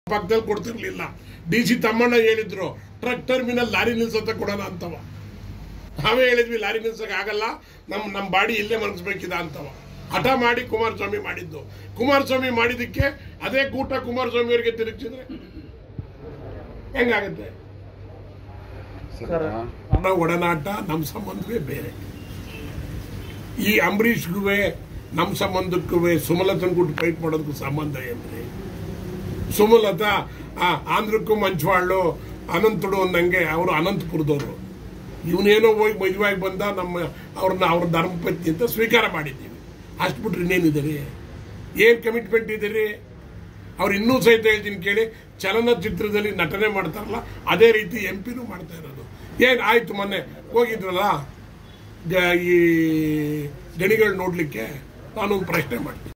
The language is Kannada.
ಪಕ್ಕದಲ್ಲಿ ಕೊಡ್ತಿರ್ಲಿಲ್ಲ ಡಿ ಸಿ ತಮ್ಮಣ್ಣ ಹೇಳಿದ್ರು ಟ್ರಕ್ ಟರ್ಮಿನಲ್ ಲಾರಿ ನಿಲ್ಸತ್ತ ಕೊಡೋಣ ಅಂತವ ನಾವೇ ಹೇಳಿದ್ವಿ ಲಾರಿ ನಿಲ್ಸಕ್ ಆಗಲ್ಲ ನಮ್ ನಮ್ ಬಾಡಿ ಇಲ್ಲೇ ಮಲಗಿಸ್ಬೇಕಿದ ಅಂತವ ಹಠ ಮಾಡಿ ಕುಮಾರಸ್ವಾಮಿ ಮಾಡಿದ್ದು ಕುಮಾರಸ್ವಾಮಿ ಮಾಡಿದ್ದಕ್ಕೆ ಅದೇ ಕೂಟ ಕುಮಾರಸ್ವಾಮಿ ಅವರಿಗೆ ತಿರುಗಿಸಿದ್ರೆ ಹೆಂಗಾಗುತ್ತೆ ಸರ್ ನಮ್ಮ ಒಡನಾಟ ನಮ್ಮ ಸಂಬಂಧವೇ ಬೇರೆ ಈ ಅಂಬರೀಷ್ಗೂ ನಮ್ಮ ಸಂಬಂಧಕ್ಕೂ ಸುಮಲತನ್ ಕೊಟ್ಟು ಫೈಟ್ ಮಾಡೋದಕ್ಕೂ ಸಂಬಂಧ ಏನ್ರಿ ಸುಮಲತಾ ಆ, ಆಂಧ್ರಕ್ಕೂ ಮಂಚವಾಳು ಅನಂತಡು ಅಂದಂಗೆ ಅವರು ಅನಂತಪುರದವರು ಇವನೇನೋ ಹೋಗಿ ಮದುವೆಯಾಗಿ ಬಂದ ನಮ್ಮ ಅವ್ರನ್ನ ಅವ್ರ ಧರ್ಮಪತ್ನಿ ಅಂತ ಸ್ವೀಕಾರ ಮಾಡಿದ್ದೀವಿ ಅಷ್ಟು ಬಿಟ್ರೆ ಇನ್ನೇನಿದೆ ಏನು ಕಮಿಟ್ಮೆಂಟ್ ಇದೆ ರೀ ಅವ್ರು ಇನ್ನೂ ಸಹಿತ ಹೇಳ್ತೀನಿ ಕೇಳಿ ಚಲನಚಿತ್ರದಲ್ಲಿ ನಟನೆ ಮಾಡ್ತಾರಲ್ಲ ಅದೇ ರೀತಿ ಎಂ ಪಿನೂ ಮಾಡ್ತಾ ಇರೋದು ಏನು ಆಯ್ತು ಮೊನ್ನೆ ಹೋಗಿದ್ರಲ್ಲ ಗ- ಈ ಗಣಿಗಳು ನೋಡ್ಲಿಕ್ಕೆ ನಾನೊಂದು ಪ್ರಶ್ನೆ ಮಾಡ್ತೀನಿ